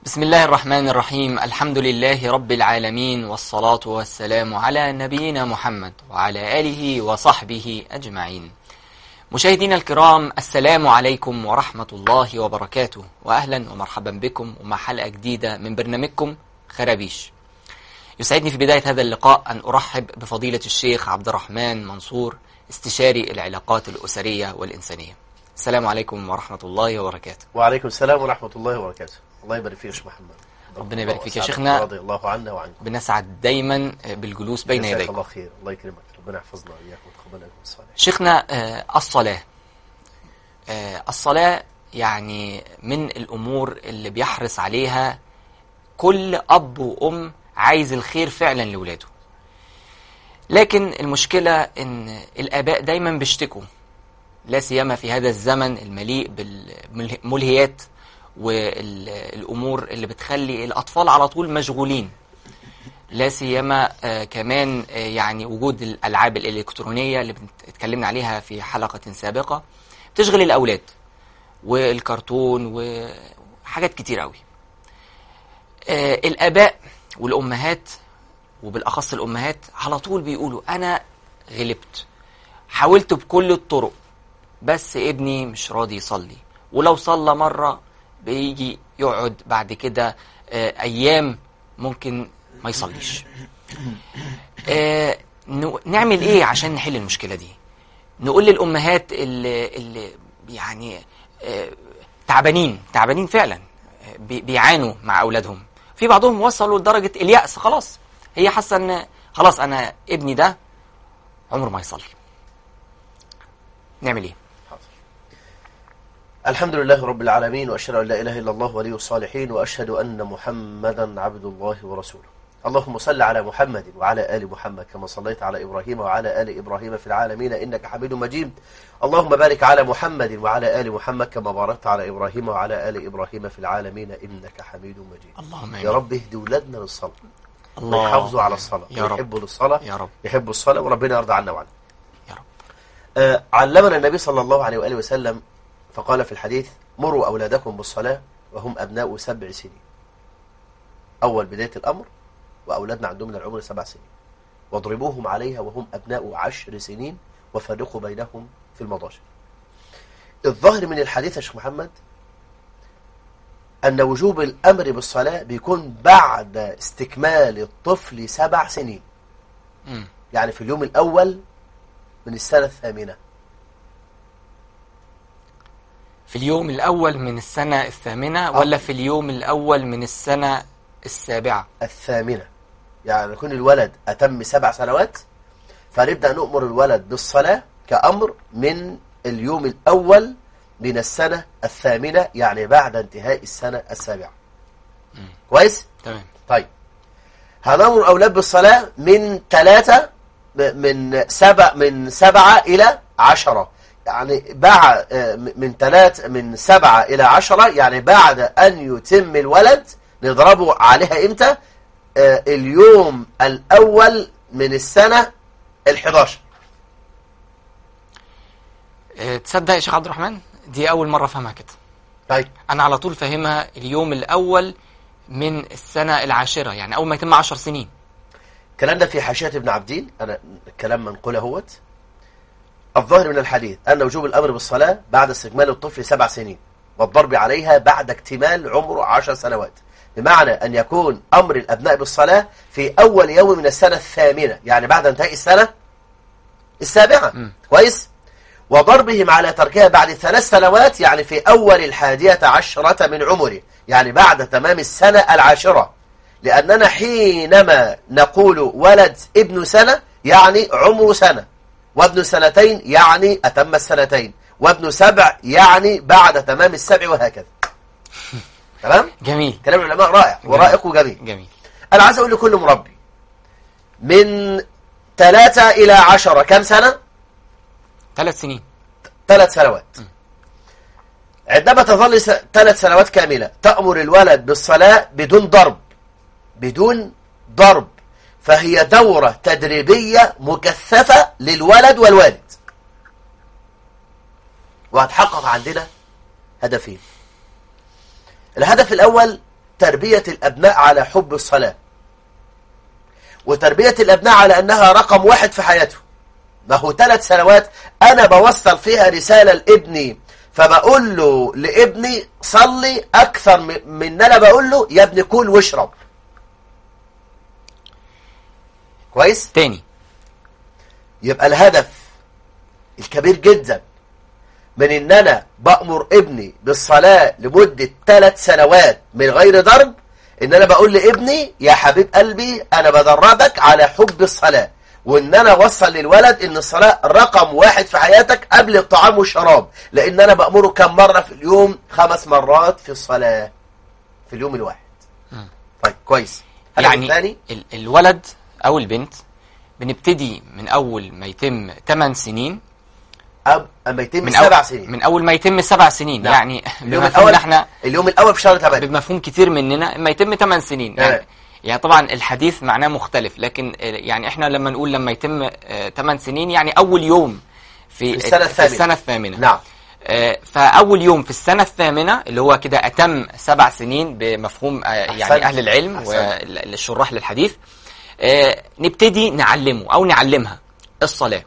بسم الله الرحمن الرحيم الحمد لله رب العالمين والصلاة والسلام على نبينا محمد وعلى آله وصحبه أجمعين مشاهدينا الكرام السلام عليكم ورحمة الله وبركاته وأهلا ومرحبا بكم ومع حلقة جديدة من برنامجكم خرابيش يسعدني في بداية هذا اللقاء أن أرحب بفضيلة الشيخ عبد الرحمن منصور استشاري العلاقات الأسرية والإنسانية السلام عليكم ورحمة الله وبركاته وعليكم السلام ورحمة الله وبركاته الله يبارك فيك يا شيخ محمد ربنا يبارك فيك يا وأسعدك شيخنا. رضي الله عنا وعنكم بنسعد دايما بالجلوس بين جزاك يديكم الله خير الله يكرمك ربنا يحفظنا وإياك ويتقبل لكم الصالح شيخنا آه، الصلاة آه، الصلاة يعني من الأمور اللي بيحرص عليها كل أب وأم عايز الخير فعلا لولاده لكن المشكلة إن الآباء دايما بيشتكوا لا سيما في هذا الزمن المليء بالملهيات والأمور اللي بتخلي الأطفال على طول مشغولين لا سيما آه، كمان آه، يعني وجود الالعاب الالكترونيه اللي بنت- اتكلمنا عليها في حلقه سابقه بتشغل الاولاد والكرتون وحاجات كتير قوي آه، الاباء والامهات وبالاخص الامهات على طول بيقولوا انا غلبت حاولت بكل الطرق بس ابني مش راضي يصلي ولو صلى مرة بيجي يقعد بعد كده آه، أيام ممكن ما يصليش آه، نو- نعمل إيه عشان نحل المشكلة دي نقول للأمهات اللي, اللي يعني آه، تعبانين تعبانين فعلا آه، بي- بيعانوا مع أولادهم في بعضهم وصلوا لدرجة اليأس خلاص هي حاسة إن خلاص أنا ابني ده عمره ما يصلي نعمل إيه حاضر. الحمد لله رب العالمين وأشهد أن لا إله إلا الله ولي الصالحين وأشهد أن محمدا عبد الله ورسوله اللهم صل على محمد وعلى آل محمد كما صليت على إبراهيم وعلى آل إبراهيم في العالمين إنك حميد مجيد اللهم بارك على محمد وعلى آل محمد كما باركت على إبراهيم وعلى آل إبراهيم في العالمين إنك حميد مجيد اللهم يا رب اهدي ولادنا للصلاة الله ويحافظوا على الصلاة يا رب ويحبوا للصلاة يا رب يحبوا الصلاة وربنا يرضى عنا وعنهم يا رب آه، علمنا النبي صلى الله عليه وآله وسلم فقال في الحديث مروا أولادكم بالصلاة وهم أبناء سبع سنين أول بداية الأمر وأولادنا عندهم من العمر سبع سنين واضربوهم عليها وهم أبناء عشر سنين وفرقوا بينهم في المضاجع الظاهر من الحديث يا شيخ محمد أن وجوب الأمر بالصلاة بيكون بعد استكمال الطفل سبع سنين مم. يعني في اليوم الأول من السنة الثامنة في اليوم الأول من السنة الثامنة ولا في اليوم الأول من السنة السابعة الثامنة يعني يكون الولد أتم سبع سنوات فنبدأ نؤمر الولد بالصلاة كأمر من اليوم الأول من السنة الثامنة يعني بعد انتهاء السنة السابعة كويس؟ تمام طيب هنأمر الأولاد بالصلاة من ثلاثة م- من سبع من سبعة إلى عشرة يعني بعد آه، م- من ثلاث من سبعة إلى عشرة يعني بعد أن يتم الولد نضربه عليها إمتى آه، اليوم الأول من السنة الحداشر أه تصدق يا شيخ عبد الرحمن دي أول مرة أفهمها كده طيب أنا على طول فاهمها اليوم الأول من السنة العاشرة يعني أول ما يتم عشر سنين الكلام ده في حاشية ابن عبدين أنا الكلام منقول اهوت الظاهر من الحديث أن وجوب الأمر بالصلاة بعد استكمال الطفل سبع سنين والضرب عليها بعد اكتمال عمره عشر سنوات بمعنى أن يكون أمر الأبناء بالصلاة في أول يوم من السنة الثامنة يعني بعد انتهاء السنة السابعة مم. كويس وضربهم على تركها بعد ثلاث سنوات يعني في أول الحادية عشرة من عمره يعني بعد تمام السنة العاشرة لأننا حينما نقول ولد ابن سنة يعني عمره سنة وابن سنتين يعني أتم السنتين وابن سبع يعني بعد تمام السبع وهكذا تمام؟ جميل كلام العلماء رائع ورائق وجميل جميل أنا عايز أقول لكل مربي من ثلاثة إلى عشرة كم سنة؟ ثلاث سنين ثلاث سنوات عندما تظل س- ثلاث سنوات كاملة تأمر الولد بالصلاة بدون ضرب بدون ضرب فهي دورة تدريبية مكثفة للولد والوالد وهتحقق عندنا هدفين الهدف الأول تربية الأبناء على حب الصلاة وتربية الأبناء على أنها رقم واحد في حياته ما هو ثلاث سنوات أنا بوصل فيها رسالة لابني فبقول له لابني صلي أكثر من من أنا بقول له يا ابني كل واشرب كويس تاني يبقى الهدف الكبير جدا من ان انا بأمر ابني بالصلاة لمدة ثلاث سنوات من غير ضرب ان انا بقول لابني يا حبيب قلبي انا بدربك على حب الصلاة وان انا اوصل للولد ان الصلاة رقم واحد في حياتك قبل الطعام والشراب لان انا بأمره كم مرة في اليوم خمس مرات في الصلاة في اليوم الواحد طيب كويس الهدف يعني الثاني ال الولد او البنت بنبتدي من اول ما يتم 8 سنين أب- اما يتم من سبع أول سنين من اول ما يتم سبع سنين نعم. يعني اليوم بمفهوم الاول إن احنا اليوم الاول في شهر 8 بمفهوم كتير مننا اما يتم 8 سنين نعم. يعني, يعني طبعا الحديث معناه مختلف لكن آه، يعني احنا لما نقول لما يتم 8 سنين يعني اول يوم في, في السنة في الثامنة. السنة الثامنة نعم آه، فأول يوم في السنة الثامنة اللي هو كده أتم سبع سنين بمفهوم آه، يعني أحسنت. أهل العلم أحسنت. والشراح للحديث آه، نبتدي نعلمه أو نعلمها الصلاة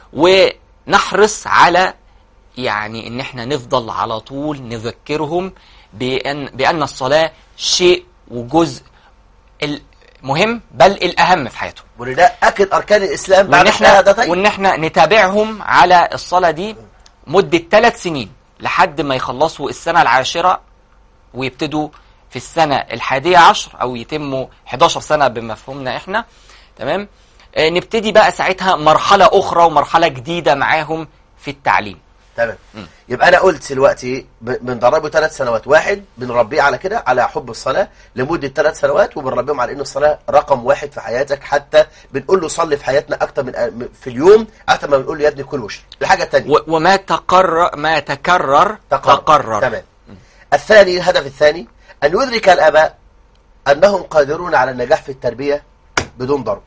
ونحرص على يعني إن إحنا نفضل على طول نذكرهم بأن بأن الصلاة شيء وجزء المهم بل الأهم في حياتهم وان ده اكد اركان الاسلام بعد وان احنا الشهادتين وان احنا نتابعهم على الصلاة دي مدة ثلاث سنين لحد ما يخلصوا السنة العاشرة ويبتدوا في السنة الحادية عشر او يتموا 11 سنة بمفهومنا احنا تمام آه نبتدي بقى ساعتها مرحلة اخرى ومرحلة جديدة معاهم في التعليم تمام يبقى انا قلت دلوقتي ب- بندربه ثلاث سنوات واحد بنربيه على كده على حب الصلاه لمده ثلاث سنوات وبنربيهم على ان الصلاه رقم واحد في حياتك حتى بنقول له صلي في حياتنا اكتر من في اليوم اكتر ما بنقول له يا ابني كل وش الحاجه الثانيه و- وما تقرر ما تكرر تقرر تمام الثاني الهدف الثاني ان يدرك الاباء انهم قادرون على النجاح في التربيه بدون ضرب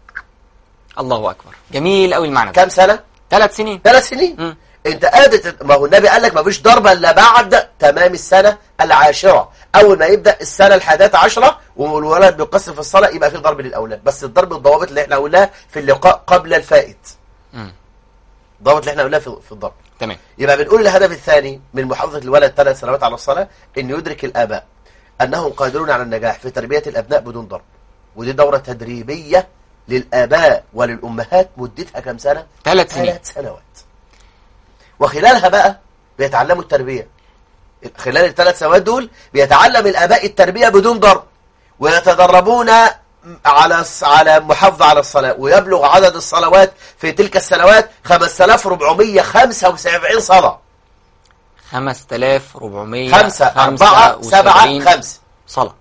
الله اكبر جميل قوي المعنى ده كم سنه ثلاث سنين ثلاث سنين مم. انت قادر تت- ما هو النبي قال لك ما فيش ضربه الا بعد تمام السنه العاشره اول ما يبدا السنه الحادية عشرة والولد بيقصر في الصلاه يبقى في ضرب للاولاد بس الضرب الضوابط اللي احنا قلناها في اللقاء قبل الفائت مم. الضوابط اللي احنا قلناها في في الضرب تمام يبقى بنقول الهدف الثاني من محافظه الولد ثلاث سنوات على الصلاه ان يدرك الاباء انهم قادرون على النجاح في تربيه الابناء بدون ضرب ودي دوره تدريبيه للاباء وللامهات مدتها كم سنه ثلاث سنين ثلاث سنوات وخلالها بقى بيتعلموا التربية خلال الثلاث سنوات دول بيتعلم الآباء التربية بدون ضرب ويتدربون على على محافظة على الصلاة ويبلغ عدد الصلوات في تلك السنوات 5475 صلاة 5400 خمسة أربعة سبعة خمسة صلاة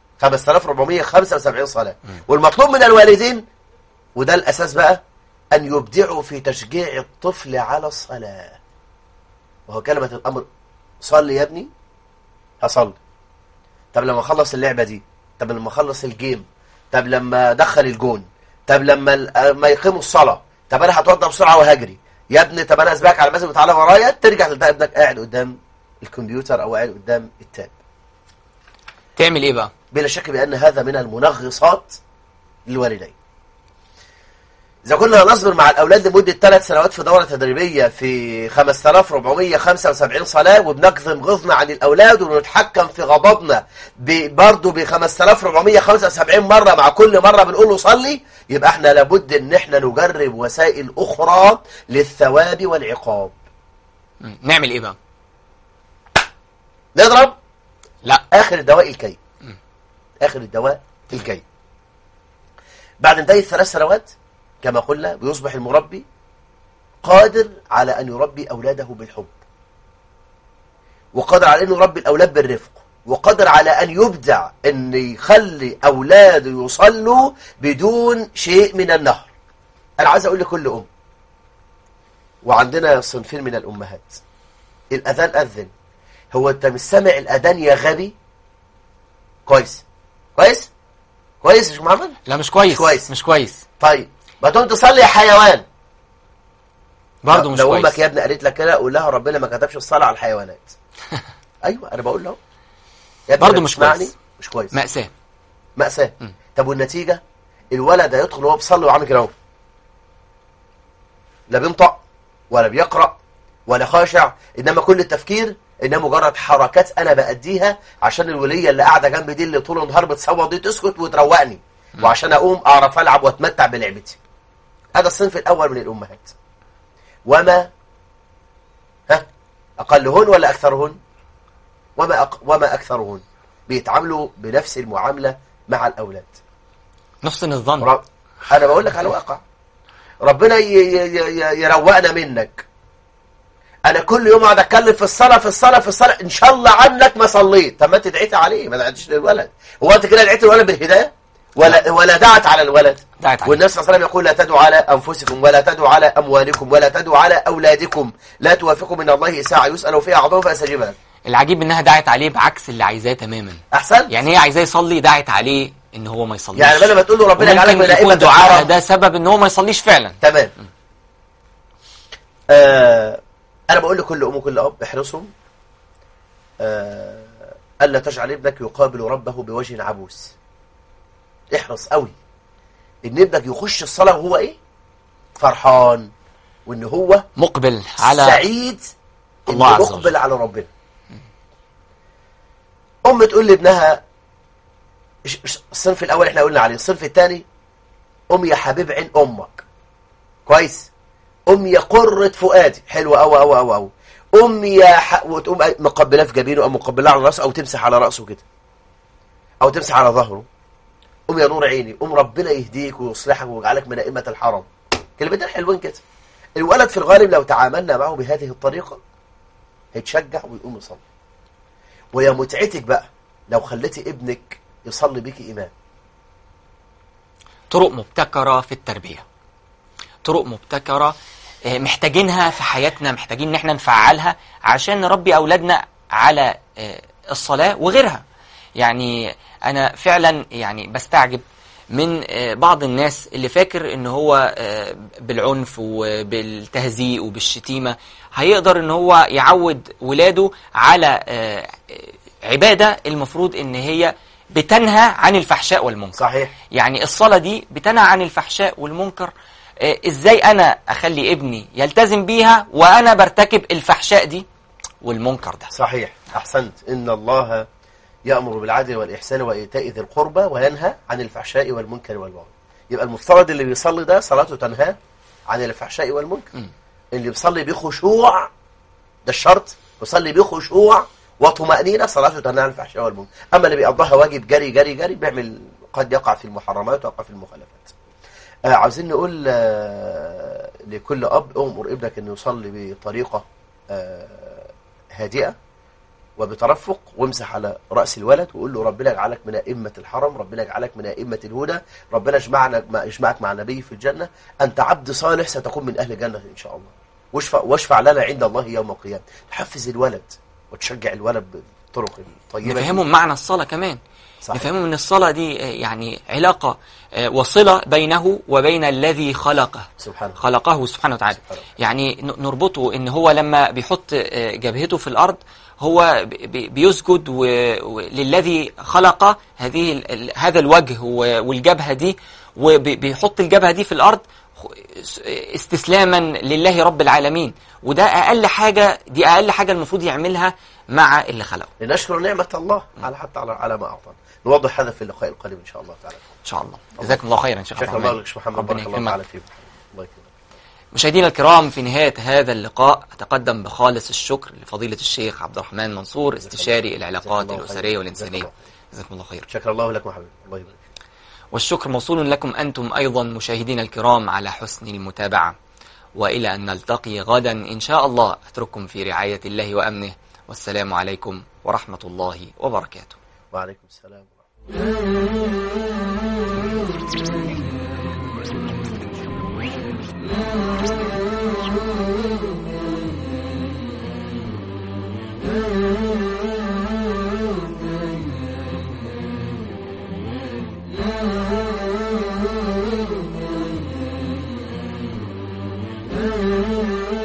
5475 صلاة والمطلوب من الوالدين وده الأساس بقى أن يبدعوا في تشجيع الطفل على الصلاة وهو كلمة الأمر صلي يا ابني هصلي طب لما أخلص اللعبة دي طب لما أخلص الجيم طب لما أدخل الجون طب لما ال- ما يقيموا الصلاة طب أنا هتوضى بسرعة وهجري يا ابني طب أنا أسبقك على المسجد وتعالى ورايا ترجع تلاقي ابنك قاعد قدام الكمبيوتر أو قاعد قدام التاب تعمل ايه بقى بلا شك بأن هذا من المنغصات للوالدين إذا كنا نصبر مع الأولاد لمدة ثلاث سنوات في دورة تدريبية في 5475 صلاة وبنكظم غضنا عن الأولاد ونتحكم في غضبنا ب- برضه ب 5475 مرة مع كل مرة بنقول له صلي يبقى احنا لابد ان احنا نجرب وسائل أخرى للثواب والعقاب مم. نعمل ايه بقى نضرب لا آخر الدواء الكي آخر الدواء الكي بعد انتهي الثلاث سنوات كما قلنا بيصبح المربي قادر على أن يربي أولاده بالحب وقادر على أن يربي الأولاد بالرفق وقادر على أن يبدع أن يخلي أولاده يصلوا بدون شيء من النهر أنا عايز أقول لكل أم وعندنا صنفين من الأمهات الأذان أذن هو أنت مش سامع الأذان يا غبي كويس كويس كويس يا شيخ محمد لا مش كويس مش كويس. مش كويس طيب ما تقوم تصلي يا حيوان برضه مش لو كويس امك يا ابني قالت لك كده قول لها ربنا ما كتبش الصلاه على الحيوانات ايوه انا بقول له يا ابني برضه ما مش تسمعني؟ كويس. مش كويس مأساة مأساة مم. طب والنتيجة الولد هيدخل وهو بيصلي وعامل كده اهو لا بينطق ولا بيقرأ ولا خاشع إنما كل التفكير إنها مجرد حركات أنا بأديها عشان الولية اللي قاعدة جنبي دي اللي طول النهار بتصوت دي تسكت وتروقني وعشان أقوم أعرف ألعب وأتمتع بلعبتي هذا الصنف الأول من الأمهات وما ها أقلهن ولا أكثرهن وما أق... وما أكثرهن بيتعاملوا بنفس المعاملة مع الأولاد نحسن الظن رب... انا بقول لك على الواقع ربنا ي... ي... ي... يروقنا منك انا كل يوم اقعد اتكلم في الصلاه في الصلاه في الصلاه ان شاء الله عنك ما صليت طب ما انت دعيت عليه ما دعيتش للولد هو انت كده دعيت للولد بالهدايه ولا ولا دعت على الولد دعت عليه. والنبي صلى الله عليه وسلم يقول لا تدعوا على انفسكم ولا تدعوا على اموالكم ولا تدعوا على اولادكم لا توافقوا من الله ساعه يسال فيها اعضاء فاستجيبها العجيب انها دعت عليه بعكس اللي عايزاه تماما احسن يعني هي عايزاه يصلي دعت عليه ان هو ما يصليش يعني بدل ما تقول له ربنا يجعلك من وممكن ائمه يكون دعائها الحرم ده سبب ان هو ما يصليش فعلا تمام آه انا بقول لكل ام وكل اب احرصوا آه الا تجعل ابنك يقابل ربه بوجه عبوس احرص قوي ان ابنك يخش الصلاه وهو ايه فرحان وان هو مقبل على سعيد الله انه عز وجل. مقبل على ربنا ام تقول لابنها إيش- إيش- الصنف الاول احنا قلنا عليه الصنف الثاني ام يا حبيب عين امك كويس ام يا قرة فؤادي حلوة أوي أوي أوي أوي ام يا ح... وتقوم مقبلاه في جبينه او مقبلاه على راسه او تمسح على راسه كده او تمسح على ظهره ام يا نور عيني ام ربنا يهديك ويصلحك ويجعلك من ائمه الحرم كلمتين حلوين كده الولد في الغالب لو تعاملنا معه بهذه الطريقه هيتشجع ويقوم يصلي ويا متعتك بقى لو خليتي ابنك يصلي بيكي امام طرق مبتكرة في التربية طرق مبتكرة آه، محتاجينها في حياتنا محتاجين ان احنا نفعلها عشان نربي اولادنا على آه، الصلاة وغيرها يعني انا فعلا يعني بستعجب من آه، بعض الناس اللي فاكر ان هو آه، بالعنف وبالتهزيء وبالشتيمة هيقدر ان هو يعود ولاده على آه، عبادة المفروض ان هي بتنهى عن الفحشاء والمنكر صحيح يعني الصلاة دي بتنهى عن الفحشاء والمنكر آه، ازاي انا اخلي ابني يلتزم بيها وانا برتكب الفحشاء دي والمنكر ده صحيح أحسنت إن الله يأمر بالعدل والإحسان وإيتاء ذي القربى وينهى عن الفحشاء والمنكر والبغي يبقى المفترض اللي بيصلي ده صلاته تنهى عن الفحشاء والمنكر مم. اللي بيصلي بخشوع ده الشرط بيصلي بخشوع وطمأنينة صلاته تنهى عن الفحشاء والمنكر أما اللي بيقضاها واجب جري جري جري بيعمل قد يقع في المحرمات ويقع في المخالفات آه عاوزين نقول آه لكل أب أمر ابنك أنه يصلي بطريقة آه هادئة وبترفق وامسح على رأس الولد وقول له ربنا يجعلك من أئمة الحرم ربنا يجعلك من أئمة الهدى ربنا يجمعنا ما يجمعك مع نبي في الجنة أنت عبد صالح ستكون من أهل الجنة إن شاء الله واشفع, واشفع لنا عند الله يوم القيامة تحفز الولد وتشجع الولد بالطرق الطيبة نفهمهم معنى الصلاة كمان صحيح. نفهمهم ان الصلاة دي آه، يعني علاقة آه، وصلة بينه وبين الذي خلقه سبحانه خلقه سبحانه وتعالى سبحانه. يعني ن- نربطه ان هو لما بيحط آه، جبهته في الارض هو ب- ب- بيسجد و- و- للذي خلق هذه ال- ال- هذا الوجه و- والجبهة دي وبيحط الجبهة دي في الارض خ- س- استسلاما لله رب العالمين وده اقل حاجة دي اقل حاجة المفروض يعملها مع اللي خلقه لنشكر نعمة الله على حتى على, على ما أعطانا نوضح هذا في اللقاء القادم إن شاء الله تعالى ان شاء الله جزاكم الله خيرا شيخ عبد شكرا الله الرحمن لك شيخ محمد ربنا بارك الله يكرمك تعالى فيك الله يكرمك مشاهدينا الكرام في نهاية هذا اللقاء أتقدم بخالص الشكر لفضيلة الشيخ عبد الرحمن منصور استشاري العلاقات جزاك الله الأسرية خير. والإنسانية جزاك جزاكم الله خير شكرا الله لكم حبيبي الله يبارك فيك. والشكر موصول لكم أنتم أيضا مشاهدينا الكرام على حسن المتابعة وإلى أن نلتقي غدا إن شاء الله أترككم في رعاية الله وأمنه والسلام عليكم ورحمة الله وبركاته وعليكم السلام ورحمة الله Thank you.